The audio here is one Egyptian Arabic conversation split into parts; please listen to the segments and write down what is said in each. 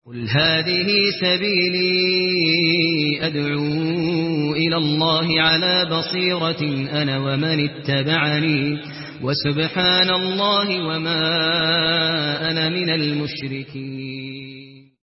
قل هذه سبيلي أدعو إلى الله على بصيرة أنا ومن اتبعني وسبحان الله وما أنا من المشركين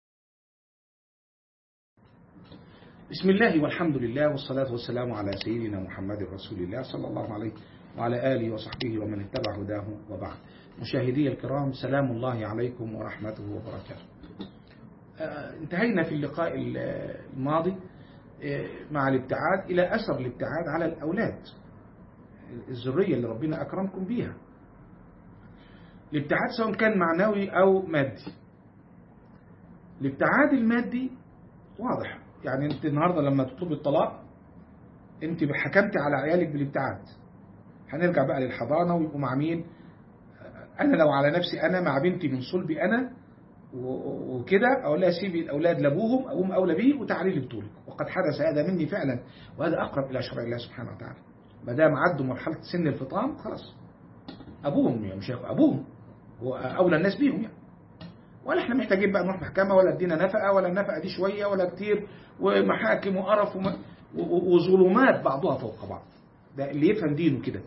بسم الله والحمد لله والصلاة والسلام على سيدنا محمد رسول الله صلى الله عليه وعلى آله وصحبه ومن اتبع هداه وبعد مشاهدي الكرام سلام الله عليكم ورحمته وبركاته آه، انتهينا في اللقاء الماضي آه، مع الابتعاد إلى أثر الابتعاد على الأولاد الذرية اللي ربنا أكرمكم بيها الابتعاد سواء كان معنوي أو مادي الابتعاد المادي واضح يعني انت النهاردة لما تطلب الطلاق انت حكمت على عيالك بالابتعاد هنرجع بقى للحضانة ويبقوا مع مين انا لو على نفسي انا مع بنتي من صلبي انا وكده اقول لها سيبي الاولاد لابوهم اقوم اولى بيه وتعالي لي بطولك وقد حدث هذا مني فعلا وهذا اقرب الى شرع الله سبحانه وتعالى ما دام عدوا مرحله سن الفطام خلاص ابوهم يعني مش ابوهم هو اولى الناس بيهم يعني ولا احنا محتاجين بقى نروح محكمه ولا ادينا نفقه ولا النفقه دي شويه ولا كتير ومحاكم وقرف وم... وظلمات بعضها فوق بعض ده اللي يفهم دينه كده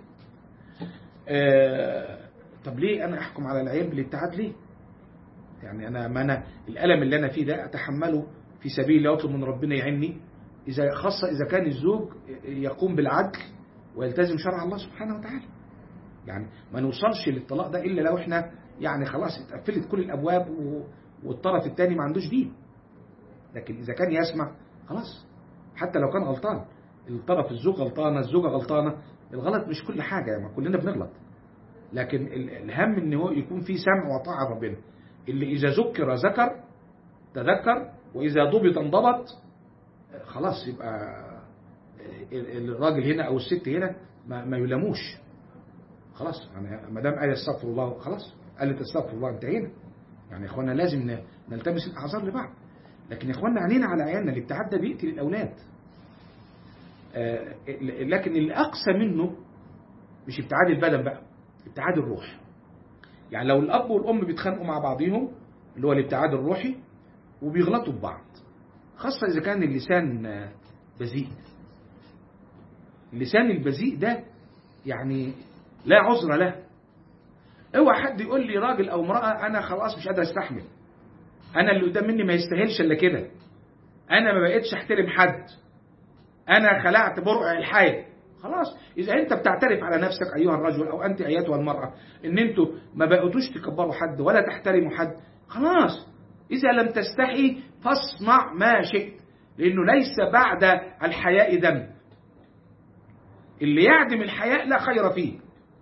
آه... طب ليه انا احكم على العيال بالابتعاد ليه يعني انا ما انا الالم اللي انا فيه ده اتحمله في سبيل الله واطلب من ربنا يعيني اذا خاصه اذا كان الزوج يقوم بالعدل ويلتزم شرع الله سبحانه وتعالى يعني ما نوصلش للطلاق ده الا لو احنا يعني خلاص اتقفلت كل الابواب والطرف الثاني ما عندوش دين لكن اذا كان يسمع خلاص حتى لو كان غلطان الطرف الزوج غلطانه الزوجه غلطانه الغلط مش كل حاجه يعني كلنا بنغلط لكن الهم ان هو يكون في سمع وطاعه ربنا اللي اذا ذكر ذكر تذكر واذا ضبط انضبط خلاص يبقى الراجل هنا او الست هنا ما, ما يلاموش خلاص يعني ما دام قال استغفر الله خلاص قالت استغفر الله انتهينا يعني يا اخوانا لازم نلتمس الاعذار لبعض لكن يا اخوانا عينينا على عيالنا الابتعاد ده بيقتل الاولاد آه لكن اللي اقسى منه مش ابتعاد البدن بقى ابتعاد الروح يعني لو الاب والام بيتخانقوا مع بعضيهم اللي هو الابتعاد الروحي وبيغلطوا في بعض خاصة إذا كان اللسان بذيء اللسان البذيء ده يعني لا عذر له اوعى حد يقول لي راجل او امرأة انا خلاص مش قادر استحمل انا اللي قدام مني ما يستاهلش الا كده انا ما بقتش احترم حد انا خلعت برقع الحياة خلاص اذا انت بتعترف على نفسك ايها الرجل او انت ايتها المرأة ان انتوا ما بقيتوش تكبروا حد ولا تحترموا حد خلاص اذا لم تستحي فاصنع ما شئت لانه ليس بعد الحياء ذنب اللي يعدم الحياء لا خير فيه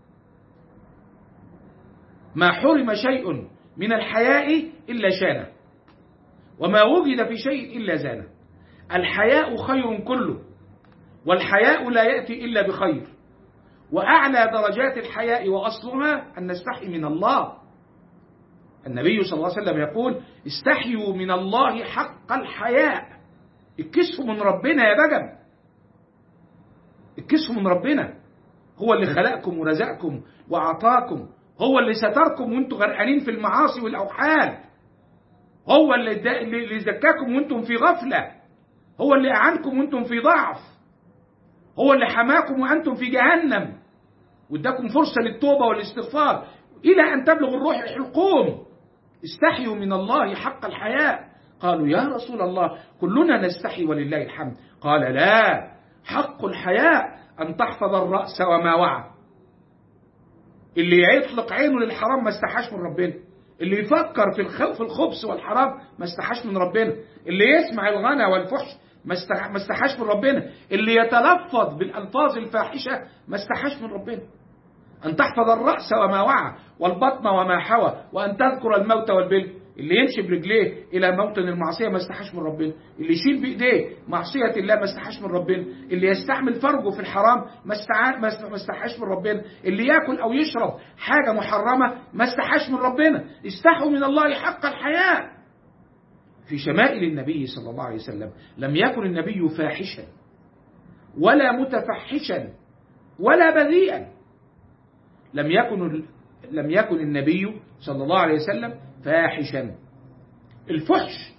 ما حرم شيء من الحياء إلا شانه وما وجد في شيء إلا زانه الحياء خير كله والحياء لا يأتي إلا بخير وأعلى درجات الحياء وأصلها أن نستحي من الله النبي صلى الله عليه وسلم يقول استحيوا من الله حق الحياء اتكسفوا من ربنا يا بجم اتكسفوا من ربنا هو اللي خلقكم ورزقكم وأعطاكم هو اللي ستركم وانتم غرقانين في المعاصي والأوحال هو اللي اللي زكاكم وانتم في غفلة هو اللي أعنكم وانتم في ضعف هو اللي حماكم وأنتم في جهنم واداكم فرصة للتوبة والاستغفار إلى أن تبلغ الروح الحلقوم استحيوا من الله حق الحياء قالوا يا رسول الله كلنا نستحي ولله الحمد قال لا حق الحياء أن تحفظ الرأس وما وعى اللي يطلق عينه للحرام ما استحاش من ربنا اللي يفكر في في الخبث والحرام ما استحاش من ربنا اللي يسمع الغنى والفحش ما استحاش من ربنا اللي يتلفظ بالألفاظ الفاحشة ما استحاش من ربنا أن تحفظ الرأس وما وعى والبطن وما حوى وأن تذكر الموت والبل اللي يمشي برجليه إلى موطن المعصية ما استحاش من ربنا اللي يشيل بإيديه معصية الله ما استحاش من ربنا اللي يستحمل فرجه في الحرام ما ما استحاش من ربنا اللي ياكل أو يشرب حاجة محرمة ما استحاش من ربنا استحوا من الله حق الحياة في شمائل النبي صلى الله عليه وسلم لم يكن النبي فاحشا ولا متفحشا ولا بذيئا لم يكن لم يكن النبي صلى الله عليه وسلم فاحشا الفحش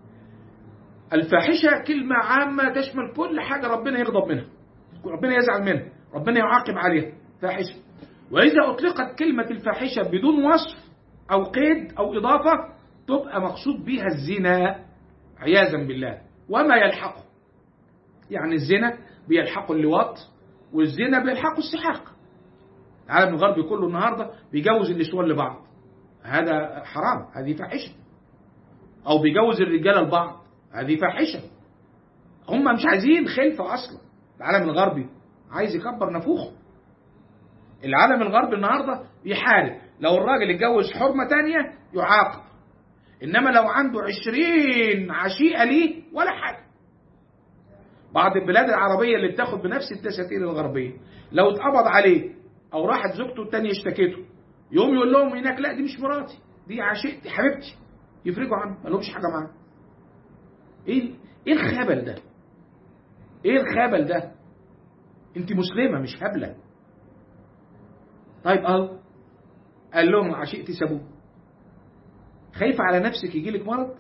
الفاحشة كلمة عامة تشمل كل حاجة ربنا يغضب منها ربنا يزعل منها ربنا يعاقب عليها فاحشة وإذا أطلقت كلمة الفاحشة بدون وصف أو قيد أو إضافة تبقى مقصود بها الزنا عياذا بالله وما يلحقه يعني الزنا بيلحقه اللواط والزنا بيلحقه السحاق العالم الغربي كله النهارده بيجوز النسوان لبعض هذا حرام هذه فاحشه او بيجوز الرجاله لبعض هذه فاحشه هم مش عايزين خلفه اصلا العالم الغربي عايز يكبر نفوخه العالم الغربي النهارده بيحارب لو الراجل اتجوز حرمه تانية يعاقب انما لو عنده عشرين عشيقه ليه ولا حاجه بعض البلاد العربيه اللي بتاخد بنفس الدساتير الغربيه لو اتقبض عليه او راحت زوجته التانية اشتكته يقوم يقول لهم هناك لا دي مش مراتي دي عشيقتي حبيبتي يفرجوا عنه ما لهمش حاجه معاه ايه ايه الخبل ده ايه الخبل ده انت مسلمه مش هبله طيب اهو قال لهم عشيقتي سابوه خايفه على نفسك يجيلك مرض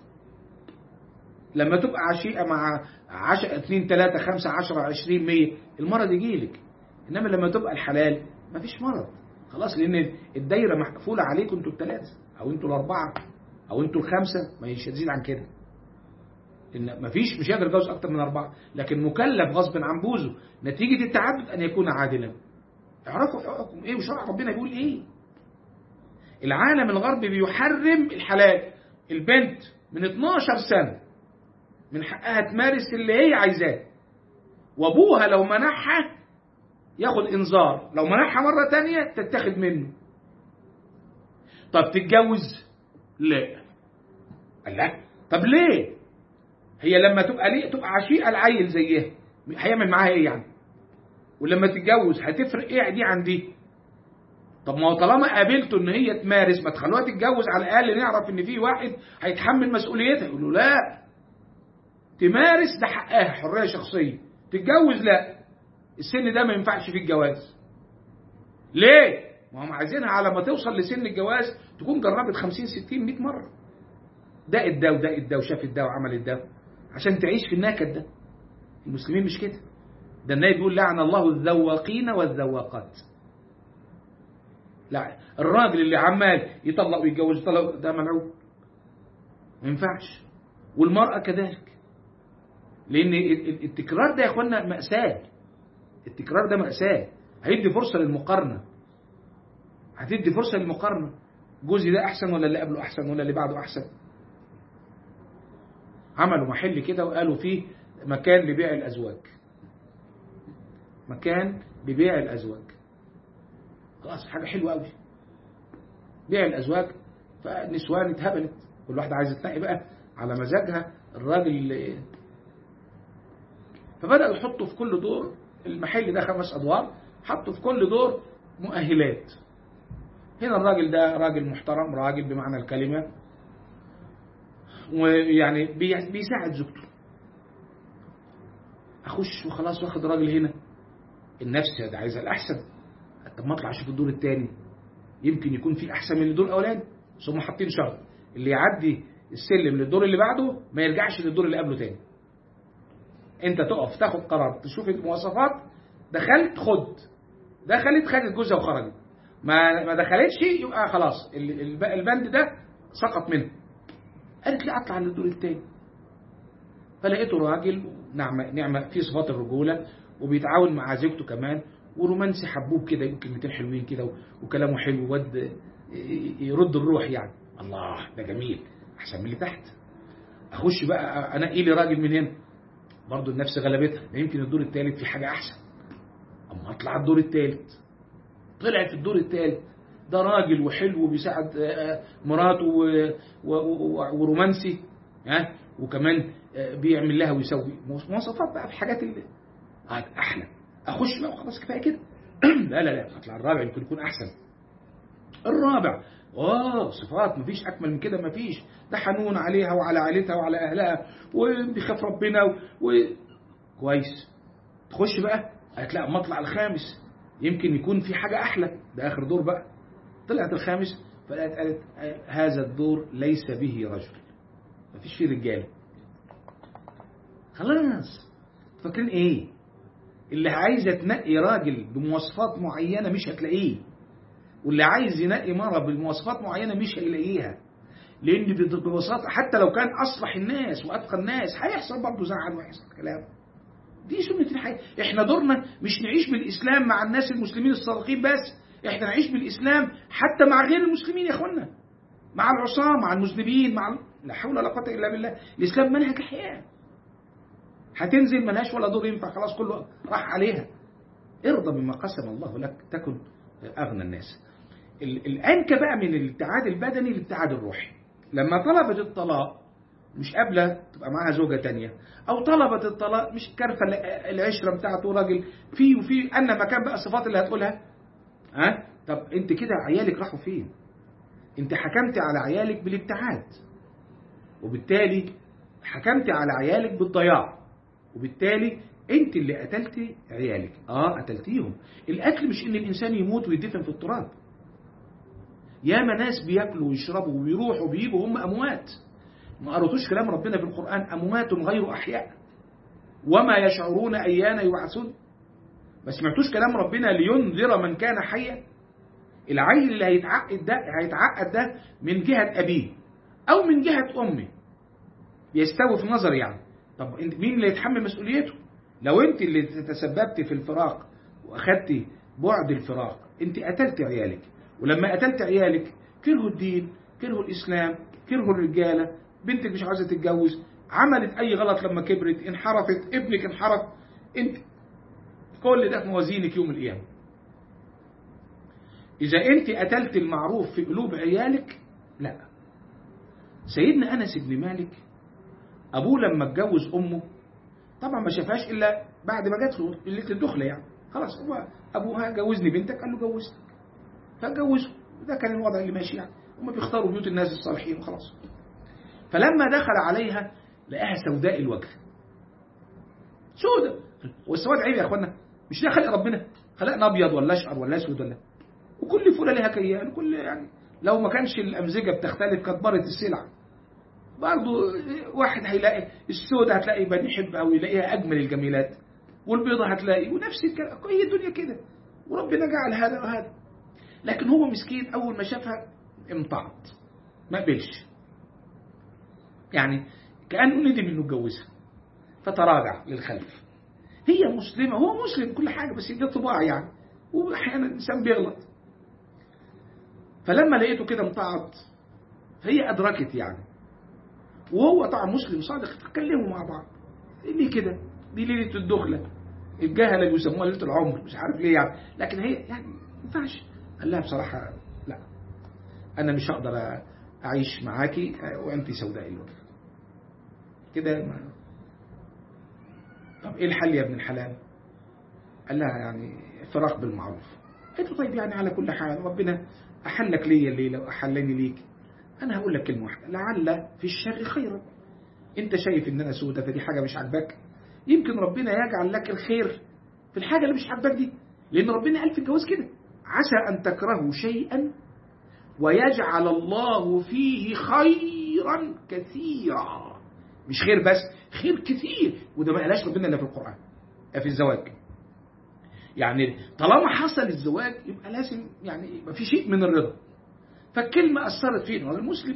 لما تبقى عشيقه مع عشقه 2 3 5 10 20 100 المرض يجيلك انما لما تبقى الحلال مفيش مرض خلاص لان الدايره مقفوله عليكم انتوا الثلاثه او انتوا الاربعه او انتوا الخمسه مش هتزيد عن كده ان مفيش مش هيقدر يتجوز اكتر من اربعه لكن مكلف غصب عن بوزه نتيجه التعدد ان يكون عادلا اعرفوا حقوقكم ايه وشرع ربنا بيقول ايه العالم الغربي بيحرم الحلال البنت من 12 سنه من حقها تمارس اللي هي عايزاه وابوها لو منحها ياخد انذار لو منحها مرة تانية تتاخد منه طب تتجوز لا قال لا طب ليه هي لما تبقى ليه تبقى عشيقة العيل زيها هيعمل معاها ايه يعني ولما تتجوز هتفرق ايه دي عن دي طب ما هو طالما قابلته ان هي تمارس ما تخلوها تتجوز على الاقل نعرف ان في واحد هيتحمل مسؤوليتها يقول له لا تمارس ده حقها حريه شخصيه تتجوز لا السن ده ما ينفعش فيه الجواز ليه ما هم عايزينها على ما توصل لسن الجواز تكون جربت 50 60 100 مره ده ده وده ده وشاف ده وعمل ده عشان تعيش في النكد ده المسلمين مش كده ده النبي بيقول لعن الله الذواقين والذواقات لا الراجل اللي عمال يطلق ويتجوز يطلق ده ملعون ما ينفعش والمرأة كذلك لأن التكرار ده يا اخوانا مأساة التكرار ده مأساة هيدي فرصة للمقارنة هتدي فرصة للمقارنة جوزي ده أحسن ولا اللي قبله أحسن ولا اللي بعده أحسن عملوا محل كده وقالوا فيه مكان لبيع الأزواج مكان لبيع الأزواج خلاص حاجة حلوة قوي بيع الأزواج فالنسوان اتهبلت كل واحدة عايزة تلاقي بقى على مزاجها الراجل اللي فبدأوا يحطوا في كل دور المحل ده خمس أدوار حطوا في كل دور مؤهلات هنا الراجل ده راجل محترم راجل بمعنى الكلمة ويعني بيساعد زوجته أخش وخلاص واخد راجل هنا النفس ده عايزة الأحسن طب ما اطلع اشوف الدور الثاني يمكن يكون في احسن من الدور الاولاني ثم حاطين شرط اللي يعدي السلم للدور اللي بعده ما يرجعش للدور اللي قبله تاني انت تقف تاخد قرار تشوف المواصفات دخلت خد دخلت خدت جوزها وخرجت ما ما دخلتش يبقى خلاص البند ده سقط منه قالت لي اطلع للدور الثاني فلقيته راجل نعمه نعمه في صفات الرجوله وبيتعاون مع زوجته كمان ورومانسي حبوب كده يمكن كلمتين حلوين كده وكلامه حلو ود يرد الروح يعني الله ده جميل احسن من اللي تحت اخش بقى انقي لي راجل من هنا برضه النفس غلبتها يمكن الدور الثالث في حاجه احسن اما اطلع الدور الثالث طلع في الدور الثالث ده راجل وحلو وبيساعد مراته ورومانسي ها وكمان بيعمل لها ويسوي مواصفات بقى في حاجات اللي احلى اخش بقى وخلاص كفايه كده لا لا لا اطلع الرابع يمكن يكون احسن الرابع اه صفات مفيش اكمل من كده مفيش ده حنون عليها وعلى عائلتها وعلى اهلها وبيخاف ربنا و... و... كويس تخش بقى هتلاقي اما اطلع الخامس يمكن يكون في حاجه احلى ده اخر دور بقى طلعت الخامس فقالت قالت هذا الدور ليس به رجل مفيش فيه رجاله خلاص فاكرين ايه اللي عايزه تنقي راجل بمواصفات معينه مش هتلاقيه واللي عايز ينقي مرة بمواصفات معينة مش هيلاقيها لأن ببساطة حتى لو كان أصلح الناس وأتقى الناس هيحصل برضه زعل ويحصل كلام دي سنة الحياة احنا دورنا مش نعيش بالإسلام مع الناس المسلمين الصادقين بس احنا نعيش بالإسلام حتى مع غير المسلمين يا اخوانا مع العصاة مع المذنبين مع لا حول ولا قوة إلا بالله الإسلام منهج الحياة هتنزل ملهاش ولا دور ينفع خلاص كله راح عليها ارضى بما قسم الله لك تكن أغنى الناس الأنكى بقى من الابتعاد البدني للابتعاد الروحي لما طلبت الطلاق مش قابلة تبقى معاها زوجة تانية أو طلبت الطلاق مش كارفة العشرة بتاعته راجل في وفي أن مكان بقى الصفات اللي هتقولها ها طب أنت كده عيالك راحوا فين أنت حكمت على عيالك بالابتعاد وبالتالي حكمت على عيالك بالضياع وبالتالي انت اللي قتلت عيالك اه قتلتيهم القتل مش ان الانسان يموت ويدفن في التراب ياما ناس بياكلوا ويشربوا ويروحوا وبيجوا هم اموات ما قرأتوش كلام ربنا في القرآن اموات غير احياء وما يشعرون ايان يبعثون ما سمعتوش كلام ربنا لينذر من كان حيا العيل اللي هيتعقد ده هيتعقد ده من جهة ابيه او من جهة امه يستوي في نظر يعني طب مين اللي يتحمل مسؤوليته لو انت اللي تسببت في الفراق واخدت بعد الفراق انت قتلت عيالك ولما قتلت عيالك كرهوا الدين كرهوا الاسلام كرهوا الرجاله بنتك مش عايزه تتجوز عملت اي غلط لما كبرت انحرفت ابنك انحرف انت كل ده في موازينك يوم القيامه اذا انت قتلت المعروف في قلوب عيالك لا سيدنا انس بن مالك ابوه لما اتجوز امه طبعا ما شافهاش الا بعد ما جات له ليله الدخله يعني خلاص هو ابوها جوزني بنتك قال له جوزتك فجوزه ده كان الوضع اللي ماشي يعني هم بيختاروا بيوت الناس الصالحين وخلاص فلما دخل عليها لقاها سوداء الوجه سوداء والسواد عيب يا اخوانا مش ده خلق ربنا خلقنا ابيض ولا اشقر ولا اسود ولا وكل فوله لها كيان كل يعني لو ما كانش الامزجه بتختلف كانت بارت السلع برضه واحد هيلاقي السود هتلاقي بني يحب او يلاقيها اجمل الجميلات والبيضة هتلاقي ونفس الكلام هي الدنيا كده وربنا جعل هذا وهذا لكن هو مسكين اول ما شافها امتعض ما قبلش يعني كانه ندم انه اتجوزها فتراجع للخلف هي مسلمه هو مسلم كل حاجه بس دي طباع يعني واحيانا الانسان بيغلط فلما لقيته كده امتعض هي ادركت يعني وهو طبعا مسلم صادق تتكلموا مع بعض ليه كده دي ليله الدخله الجهله بيسموها ليله العمر مش عارف ليه يعني لكن هي يعني ما ينفعش قال لها بصراحه لا انا مش هقدر اعيش معاكي وانت سوداء الوجه كده ما طب ايه الحل يا ابن الحلال قال لها يعني فراق بالمعروف قلت له طيب يعني على كل حال ربنا احلك ليا الليله واحلني ليك انا هقول لك كلمه واحده لعل في الشر خيرا انت شايف ان انا سودة فدي حاجه مش عاجباك يمكن ربنا يجعل لك الخير في الحاجه اللي مش عاجباك دي لان ربنا قال في الجواز كده عسى ان تكرهوا شيئا ويجعل الله فيه خيرا كثيرا مش خير بس خير كثير وده ما قالهاش ربنا الا في القران في الزواج يعني طالما حصل الزواج يبقى لازم يعني يبقى في شيء من الرضا فالكلمة أثرت فيه هذا المسلم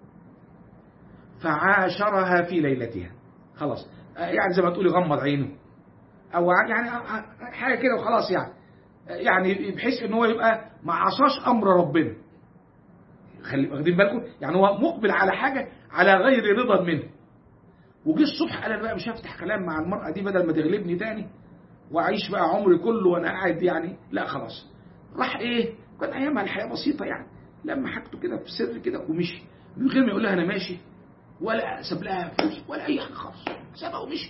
فعاشرها في ليلتها خلاص يعني زي ما تقولي غمض عينه أو يعني حاجة كده وخلاص يعني يعني بحيث ان هو يبقى ما عصاش أمر ربنا خلي واخدين بالكم يعني هو مقبل على حاجة على غير رضا منه وجه الصبح قال انا بقى مش هفتح كلام مع المرأة دي بدل ما تغلبني تاني واعيش بقى عمري كله وانا قاعد يعني لا خلاص راح ايه كان ايامها الحياه بسيطه يعني لما حاجته كده في سر كده ومشي من غير ما يقول لها انا ماشي ولا ساب لها فلوس ولا اي حاجه خالص سابها ومشي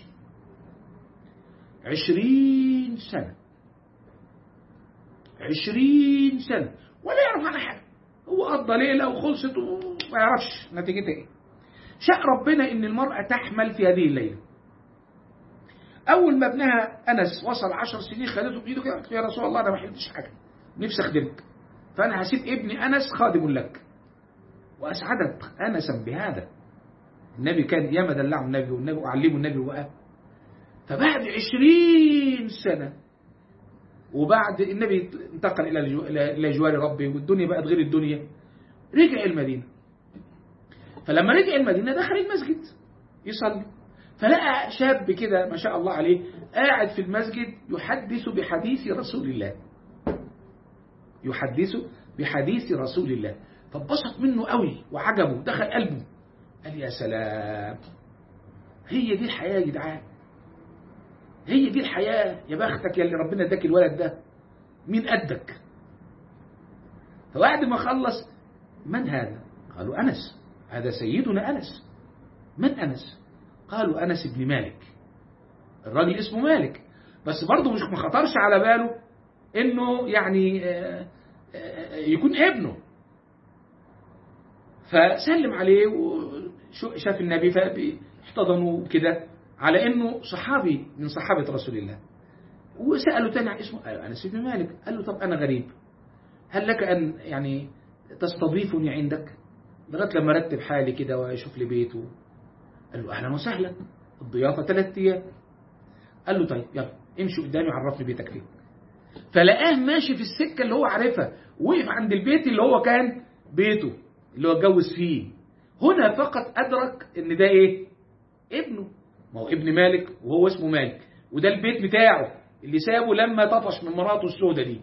عشرين سنة عشرين سنة ولا يعرف عنها حاجة هو قضى ليلة وخلصت وما يعرفش نتيجتها ايه شاء ربنا ان المرأة تحمل في هذه الليلة اول ما ابنها انس وصل عشر سنين خدته بايده كده يا رسول الله انا ما حلتش حاجة نفسي اخدمك فأنا هسيب ابني أنس خادم لك وأسعدت أنسا بهذا النبي كان ياما دلعه النبي والنبي وعلمه النبي وقال فبعد عشرين سنة وبعد النبي انتقل إلى الجو- إلى جوار ربه والدنيا بقت غير الدنيا رجع المدينة فلما رجع المدينة دخل المسجد يصلي فلقى شاب كده ما شاء الله عليه قاعد في المسجد يحدث بحديث رسول الله يحدث بحديث رسول الله فاتبسط منه قوي وعجبه دخل قلبه قال يا سلام هي دي الحياة يا جدعان هي دي الحياة يا بختك يا اللي ربنا اداك الولد ده مين قدك فبعد ما خلص من هذا قالوا أنس هذا سيدنا أنس من أنس قالوا أنس بن مالك الراجل اسمه مالك بس برضه مش ما خطرش على باله انه يعني آه، آه، يكون ابنه فسلم عليه وشاف النبي فاحتضنوا كده على انه صحابي من صحابه رسول الله وساله تاني عن اسمه قال انس بن مالك قال له طب انا غريب هل لك ان يعني تستضيفني عندك لغايه لما ارتب حالي كده واشوف لي بيته قال له اهلا وسهلا الضيافه ثلاث ايام قال له طيب يلا امشي قدامي عرفني بيتك فين فلقاه ماشي في السكه اللي هو عارفها وقف عند البيت اللي هو كان بيته اللي هو اتجوز فيه هنا فقط ادرك ان ده ايه ابنه ما هو ابن مالك وهو اسمه مالك وده البيت بتاعه اللي سابه لما طفش من مراته السودة دي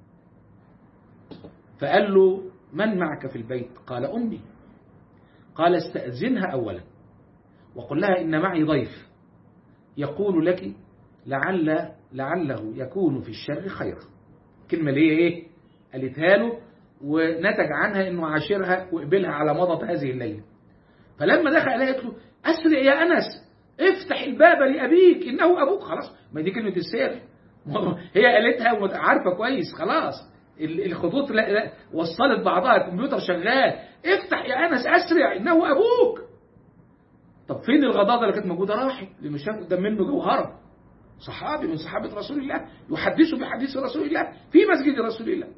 فقال له من معك في البيت قال أمي قال استأذنها أولا وقل لها إن معي ضيف يقول لك لعل لعله يكون في الشر خيرا كلمة اللي هي إيه قالتها له ونتج عنها إنه عاشرها وقبلها على مضض هذه الليلة فلما دخل عليها قالت له أسرع يا أنس افتح الباب لأبيك إنه أبوك خلاص ما دي كلمة السر هي قالتها وعارفة كويس خلاص الخطوط لا لا وصلت بعضها الكمبيوتر شغال افتح يا أنس أسرع إنه أبوك طب فين الغضاضة اللي كانت موجودة راحت لأنه شاف قدام منه جوهرة صحابي من صحابة رسول الله يحدث بحديث رسول الله في مسجد رسول الله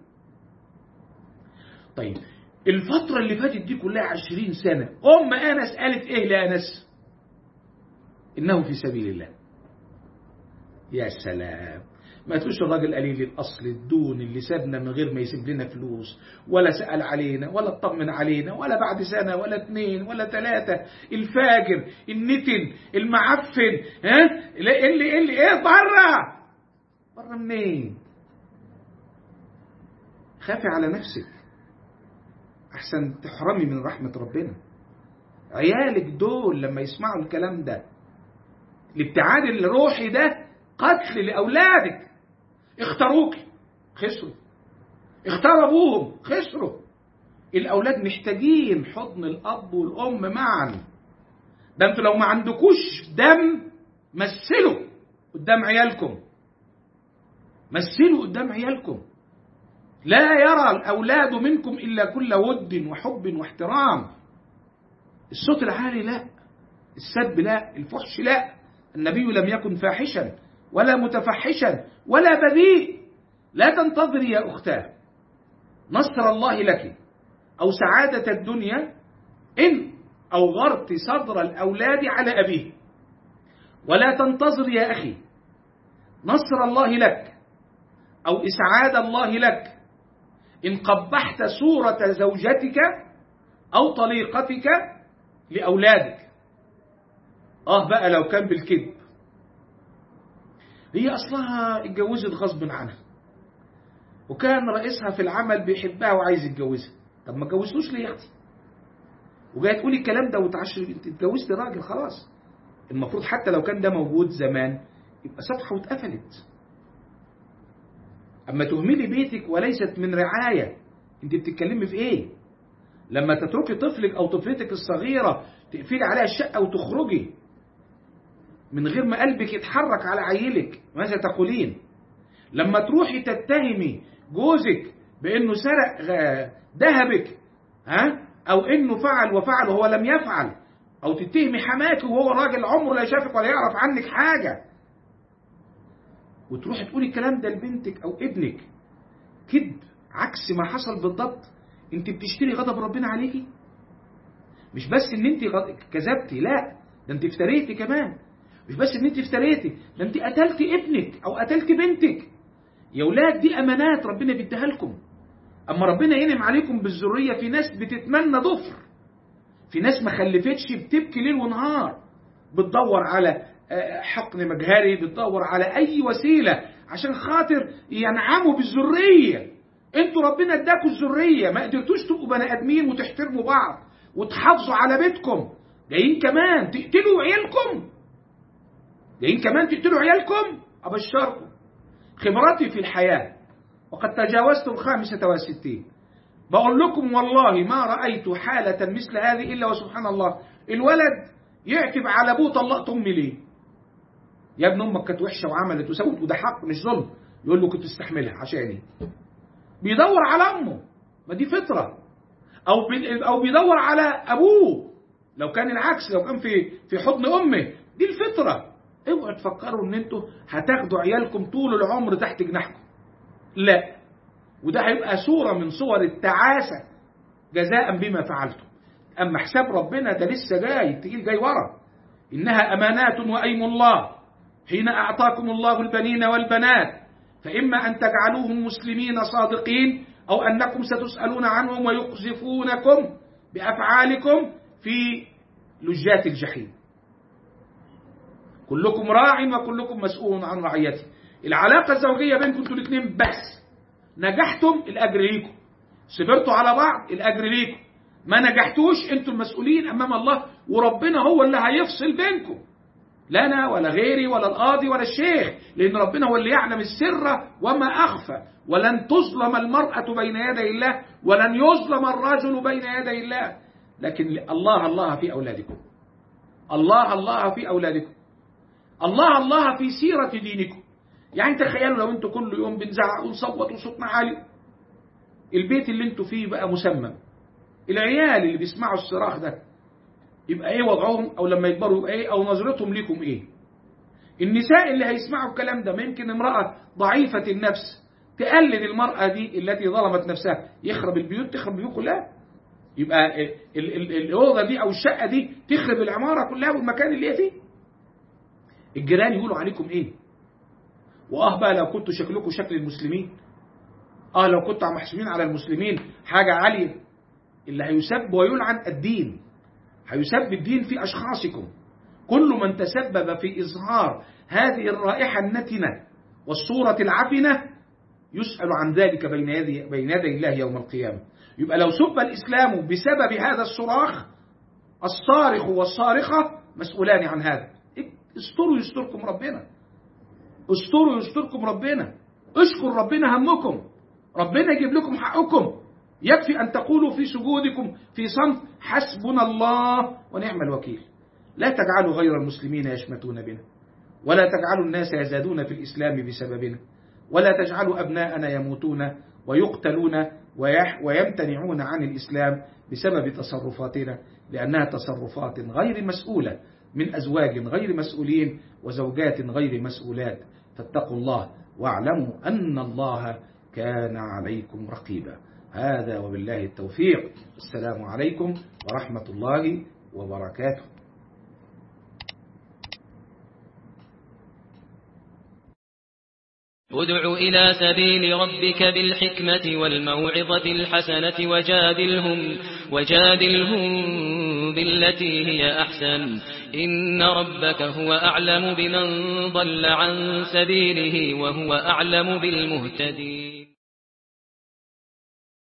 طيب الفترة اللي فاتت دي كلها عشرين سنة أم أنس قالت إيه لأنس إنه في سبيل الله يا سلام ما تقولش الراجل قليل الأصل الدون اللي سابنا من غير ما يسيب لنا فلوس ولا سأل علينا ولا اطمن علينا ولا بعد سنة ولا اتنين ولا تلاتة الفاجر النتن المعفن ها اللي اللي, اللي ايه بره بره منين خافي على نفسك احسن تحرمي من رحمة ربنا عيالك دول لما يسمعوا الكلام ده الابتعاد الروحي ده قتل لأولادك اختاروك خسروا اختار أبوهم خسروا الأولاد محتاجين حضن الأب والأم معا ده انتوا لو ما عندكوش دم مثلوا قدام عيالكم مثلوا قدام عيالكم لا يرى الأولاد منكم إلا كل ود وحب واحترام الصوت العالي لا السب لا الفحش لا النبي لم يكن فاحشا ولا متفحشا ولا بذيء لا تنتظري يا أختاه نصر الله لك أو سعادة الدنيا إن أوغرت صدر الأولاد على أبيه ولا تنتظر يا أخي نصر الله لك أو إسعاد الله لك إن قبحت صورة زوجتك أو طليقتك لأولادك آه بقى لو كان بالكذب هي أصلها اتجوزت غصب عنها وكان رئيسها في العمل بيحبها وعايز يتجوزها طب ما اتجوزتوش ليه يا اختي وجايه تقولي الكلام ده وتعشر انت اتجوزت راجل خلاص المفروض حتى لو كان ده موجود زمان يبقى صفحه واتقفلت اما تهملي بيتك وليست من رعايه انت بتتكلمي في ايه لما تتركي طفلك او طفلتك الصغيره تقفلي عليها الشقه وتخرجي من غير ما قلبك يتحرك على عيلك ماذا تقولين لما تروحي تتهمي جوزك بانه سرق ذهبك ها او انه فعل وفعل وهو لم يفعل او تتهمي حماك وهو راجل عمره لا شافك ولا يعرف عنك حاجه وتروحي تقولي الكلام ده لبنتك او ابنك كذب عكس ما حصل بالضبط انت بتشتري غضب ربنا عليكي مش بس ان انت كذبتي لا ده انت افتريتي كمان مش بس ان انت افتريتي ده انت قتلتي ابنك او قتلتي بنتك يا ولاد دي امانات ربنا بيديها لكم اما ربنا ينعم عليكم بالذريه في ناس بتتمنى ضفر في ناس ما خلفتش بتبكي ليل ونهار بتدور على حقن مجهري بتدور على اي وسيله عشان خاطر ينعموا بالذريه انتوا ربنا اداكوا الذريه ما قدرتوش تبقوا بني ادمين وتحترموا بعض وتحافظوا على بيتكم جايين كمان تقتلوا عيالكم جايين كمان تقتلوا عيالكم ابشركم خبرتي في الحياه وقد تجاوزت الخامسة والستين بقول لكم والله ما رأيت حالة مثل هذه إلا وسبحان الله الولد يعتب على أبوه طلقت أمي ليه يا ابن أمك كانت وحشة وعملت وسوت وده حق مش ظلم يقول له كنت استحملها عشاني بيدور على أمه ما دي فطرة أو أو بيدور على أبوه لو كان العكس لو كان في في حضن أمه دي الفطرة اوعوا تفكروا ان انتوا هتاخدوا عيالكم طول العمر تحت جناحكم لا وده هيبقى صورة من صور التعاسة جزاء بما فعلتم أما حساب ربنا ده لسه جاي التقيل جاي ورا إنها أمانات وأيم الله حين أعطاكم الله البنين والبنات فإما أن تجعلوهم مسلمين صادقين أو أنكم ستسألون عنهم ويقذفونكم بأفعالكم في لجات الجحيم كلكم راع وكلكم مسؤول عن رعيته العلاقة الزوجية بينكم انتوا الاثنين بس نجحتم الأجر ليكم صبرتوا على بعض الأجر ليكم ما نجحتوش انتوا المسؤولين أمام الله وربنا هو اللي هيفصل بينكم لا أنا ولا غيري ولا القاضي ولا الشيخ لأن ربنا هو اللي يعلم السر وما أخفى ولن تظلم المرأة بين يدي الله ولن يظلم الرجل بين يدي الله لكن الله الله في أولادكم الله الله في أولادكم الله الله في سيرة دينكم يعني تخيلوا لو انتوا كل يوم بنزعق ونصوت وصوتنا عالي البيت اللي انتوا فيه بقى مسمم العيال اللي بيسمعوا الصراخ ده يبقى ايه وضعهم او لما يكبروا يبقى ايه او نظرتهم ليكم ايه النساء اللي هيسمعوا الكلام ده ممكن امرأة ضعيفة النفس تقلد المرأة دي التي ظلمت نفسها يخرب البيوت تخرب البيوت كلها يبقى الأوضة دي أو الشقة دي تخرب العمارة كلها والمكان اللي هي فيه الجيران يقولوا عليكم ايه واه بقى لو كنتوا شكلكم شكل المسلمين اه لو كنتوا محسوبين على المسلمين حاجة عالية اللي هيسب ويلعن الدين هيسب الدين في أشخاصكم كل من تسبب في إظهار هذه الرائحة النتنة والصورة العفنة يسأل عن ذلك بين يدي, بين يدي الله يوم القيامة يبقى لو سب الإسلام بسبب هذا الصراخ الصارخ والصارخة مسؤولان عن هذا استروا يستركم ربنا استروا يستركم ربنا اشكر ربنا همكم ربنا يجيب لكم حقكم يكفي أن تقولوا في سجودكم في صمت حسبنا الله ونعم الوكيل لا تجعلوا غير المسلمين يشمتون بنا ولا تجعلوا الناس يزادون في الإسلام بسببنا ولا تجعلوا أبناءنا يموتون ويقتلون ويمتنعون عن الإسلام بسبب تصرفاتنا لأنها تصرفات غير مسؤولة من أزواج غير مسؤولين وزوجات غير مسؤولات فاتقوا الله واعلموا أن الله كان عليكم رقيبا هذا وبالله التوفيق السلام عليكم ورحمة الله وبركاته ادع إلى سبيل ربك بالحكمة والموعظة الحسنة وجادلهم, وجادلهم بالتي هي أحسن إن ربك هو أعلم بمن ضل عن سبيله وهو أعلم بالمهتدين